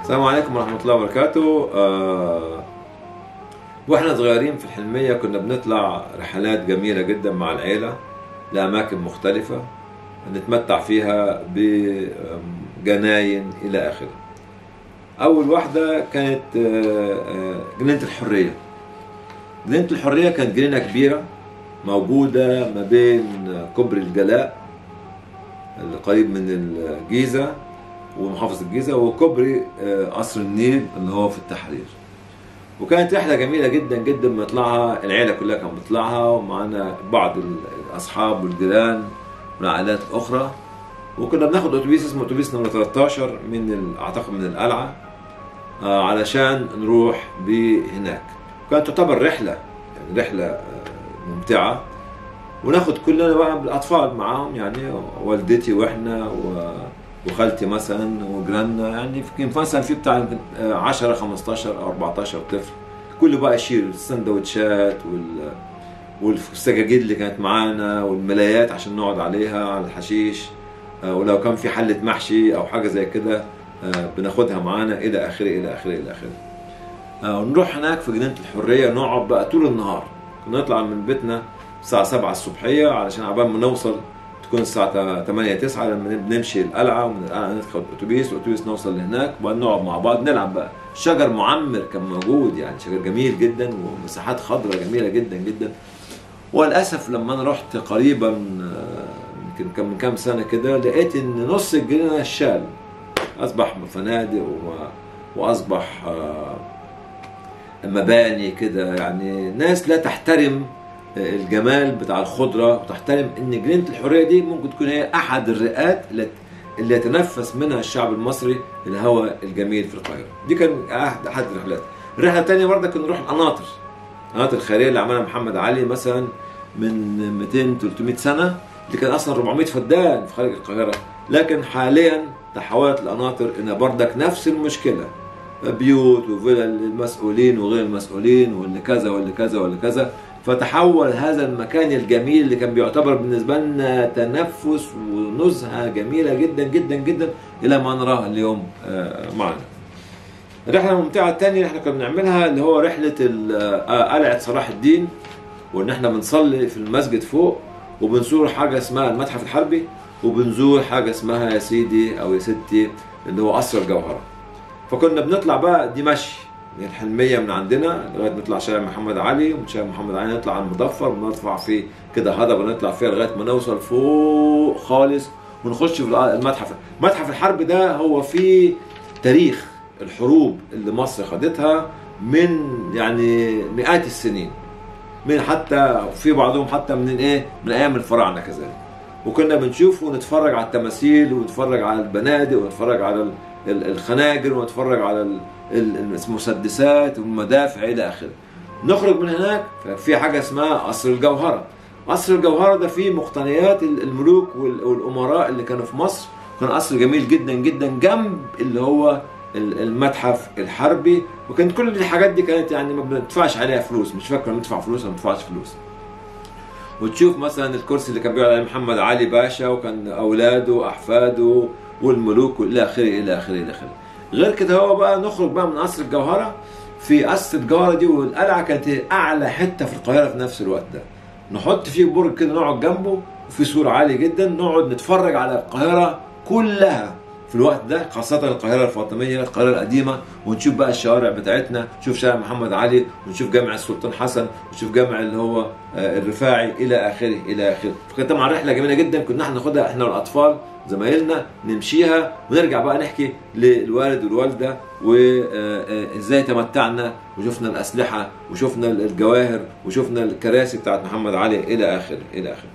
السلام عليكم ورحمة الله وبركاته آه واحنا صغيرين في الحلمية كنا بنطلع رحلات جميلة جدا مع العيلة لأماكن مختلفة نتمتع فيها بجناين إلى آخره أول واحدة كانت آه، آه، جنينة الحرية جنينة الحرية كانت جنينة كبيرة موجودة ما بين كوبري الجلاء القريب من الجيزة ومحافظة الجيزة وكوبري آه، قصر النيل اللي هو في التحرير وكانت رحلة جميلة جدا جدا بنطلعها العيلة كلها كانت بتطلعها ومعانا بعض الأصحاب والجيران من عائلات أخرى وكنا بناخد أتوبيس اسمه أتوبيس نمرة 13 من ال- أعتقد من القلعة آه، علشان نروح بهناك كانت تعتبر رحلة يعني رحلة آه، ممتعة وناخد كلنا بقى بالاطفال معاهم يعني والدتي واحنا و... وخالتي مثلا وجيراننا يعني يمكن مثلا في بتاع يمكن 10 15 او 14 طفل كله بقى يشيل السندوتشات وال والسجاجيد اللي كانت معانا والملايات عشان نقعد عليها على الحشيش آه، ولو كان في حلة محشي او حاجة زي كده آه، بناخدها معانا الى اخره الى اخره الى اخره آه، ونروح هناك في جنينة الحرية نقعد بقى طول النهار كنا نطلع من بيتنا الساعة 7 الصبحية علشان عبال ما نوصل تكون الساعة 8 9 لما بنمشي القلعة ومن القلعة ندخل أتوبيس وأتوبيس نوصل لهناك وبعدين نقعد مع بعض نلعب بقى شجر معمر كان موجود يعني شجر جميل جدا ومساحات خضراء جميلة جدا جدا وللأسف لما أنا رحت قريبا آه، يمكن كان من كام سنة كده لقيت إن نص الجنينة شال أصبح فنادق و... وأصبح آه، مباني كده يعني ناس لا تحترم الجمال بتاع الخضره وتحترم ان جنينه الحريه دي ممكن تكون هي احد الرئات اللي اللي يتنفس منها الشعب المصري الهواء الجميل في القاهره دي كان احد احد الرحلات الرحله الثانيه برضه كنا نروح القناطر القناطر الخيريه اللي عملها محمد علي مثلا من 200 300 سنه اللي كان اصلا 400 فدان في خارج القاهره لكن حاليا تحولت القناطر انها بردك نفس المشكله بيوت وفلل للمسؤولين وغير المسؤولين واللي كذا واللي كذا واللي كذا فتحول هذا المكان الجميل اللي كان بيعتبر بالنسبة لنا تنفس ونزهة جميلة جدا جدا جدا إلى ما نراه اليوم آه، معنا الرحلة الممتعة الثانية اللي احنا كنا بنعملها اللي هو رحلة ال- آه، قلعة صلاح الدين وإن احنا بنصلي في المسجد فوق وبنزور حاجة اسمها المتحف الحربي وبنزور حاجة اسمها يا سيدي أو يا ستي اللي هو قصر الجوهرة فكنا بنطلع بقى دي مشي من الحلمية من عندنا لغاية نطلع شارع محمد علي ومن شارع محمد علي نطلع على المظفر ونرفع فيه كده هضبة نطلع فيها لغاية ما نوصل فوق خالص ونخش في المتحف متحف الحرب ده هو فيه تاريخ الحروب اللي مصر خدتها من يعني مئات السنين من حتى في بعضهم حتى من ايه من ايام الفراعنه كذلك وكنا بنشوف ونتفرج على التماثيل ونتفرج على البنادق ونتفرج على ال- ال- الخناجر ونتفرج على ال- ال- المسدسات والمدافع الى اخره نخرج من هناك في حاجه اسمها قصر الجوهره قصر الجوهره ده فيه مقتنيات ال- الملوك وال- والامراء اللي كانوا في مصر كان قصر جميل جدا جدا جنب اللي هو ال- المتحف الحربي وكانت كل الحاجات دي كانت يعني ما بندفعش عليها فلوس مش فاكر ندفع فلوس ولا ما ندفعش فلوس وتشوف مثلا الكرسي اللي كان بيقعد عليه محمد علي باشا وكان اولاده احفاده والملوك والى اخره الى اخره الى اخره غير كده هو بقى نخرج بقى من قصر الجوهره في قصر الجوهره دي والقلعه كانت اعلى حته في القاهره في نفس الوقت ده نحط فيه برج كده نقعد جنبه وفي سور عالي جدا نقعد نتفرج على القاهره كلها في الوقت ده خاصة القاهرة الفاطمية القاهرة القديمة ونشوف بقى الشوارع بتاعتنا نشوف شارع محمد علي ونشوف جامع السلطان حسن ونشوف جامع اللي هو آه، الرفاعي إلى آخره إلى آخره فكانت طبعا رحلة جميلة جدا كنا احنا ناخدها احنا والأطفال زمايلنا نمشيها ونرجع بقى نحكي للوالد والوالدة وازاي تمتعنا وشفنا الأسلحة وشفنا الجواهر وشفنا الكراسي بتاعت محمد علي إلى آخره إلى آخره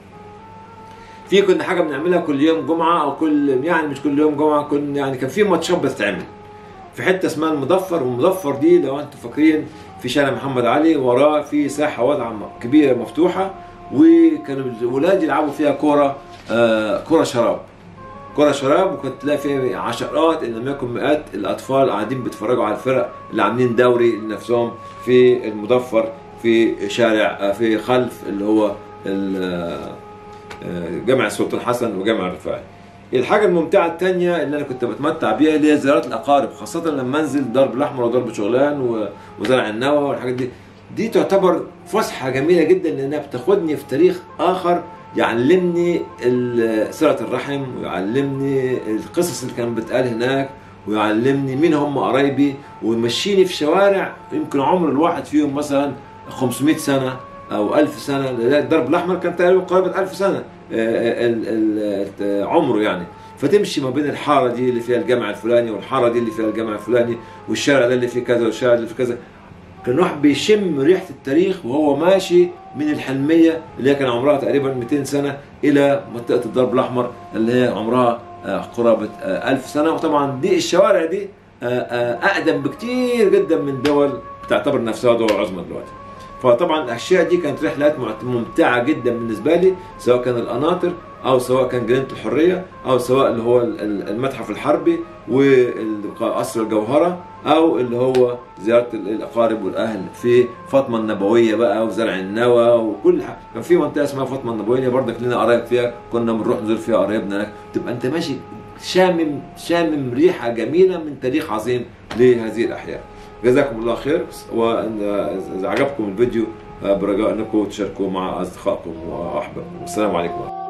في كنا حاجه بنعملها كل يوم جمعه او كل يعني مش كل يوم جمعه كنا يعني كان في ماتشات بتتعمل في حته اسمها المظفر والمظفر دي لو انتم فاكرين في شارع محمد علي وراه في ساحه واسعه كبيره مفتوحه وكانوا الولاد يلعبوا فيها كوره آه كوره شراب كرة شراب وكنت تلاقي فيها عشرات ان لم يكن مئات الاطفال قاعدين بيتفرجوا على الفرق اللي عاملين دوري لنفسهم في المظفر في شارع في خلف اللي هو ال- جامع السلطان حسن وجامع الرفاعي الحاجة الممتعة التانية اللي أنا كنت بتمتع بيها اللي هي زيارات الأقارب خاصة لما أنزل درب الأحمر ودرب شغلان و- وزرع النوى والحاجات دي دي تعتبر فسحة جميلة جدا لأنها بتاخدني في تاريخ آخر يعلمني ال- صلة الرحم ويعلمني القصص اللي كانت بتقال هناك ويعلمني مين هم قرايبي ويمشيني في شوارع يمكن عمر الواحد فيهم مثلا 500 سنة أو 1000 سنة لا، الدرب الأحمر كان تقريبا قرابة 1000 سنة آه، ال- ال- ال- عمره يعني فتمشي ما بين الحارة دي اللي فيها الجامع الفلاني والحارة دي اللي فيها الجامع الفلاني والشارع ده اللي فيه كذا والشارع اللي فيه كذا كان الواحد بيشم ريحة التاريخ وهو ماشي من الحلمية اللي هي كان عمرها تقريبا 200 سنة إلى منطقة الدرب الأحمر اللي هي عمرها آه، قرابة آه، ألف سنة وطبعا دي الشوارع دي آه، آه، أقدم بكتير جدا من دول بتعتبر نفسها دول عظمى دلوقتي فطبعا الاشياء دي كانت رحلات معت- ممتعه جدا بالنسبه لي سواء كان القناطر او سواء كان جنينه الحريه او سواء اللي هو ال- ال- المتحف الحربي وقصر الجوهره او اللي هو زياره ال- الاقارب والاهل في فاطمه النبويه بقى وزرع النوى وكل حاجه كان في منطقه اسمها فاطمه النبويه برضك لنا قرايب فيها كنا بنروح نزور فيها قرايبنا هناك تبقى انت ماشي شامم شامم ريحه جميله من تاريخ عظيم لهذه الاحياء جزاكم الله خير واذا عجبكم الفيديو برجاء انكم تشاركوه مع اصدقائكم واحبابكم والسلام عليكم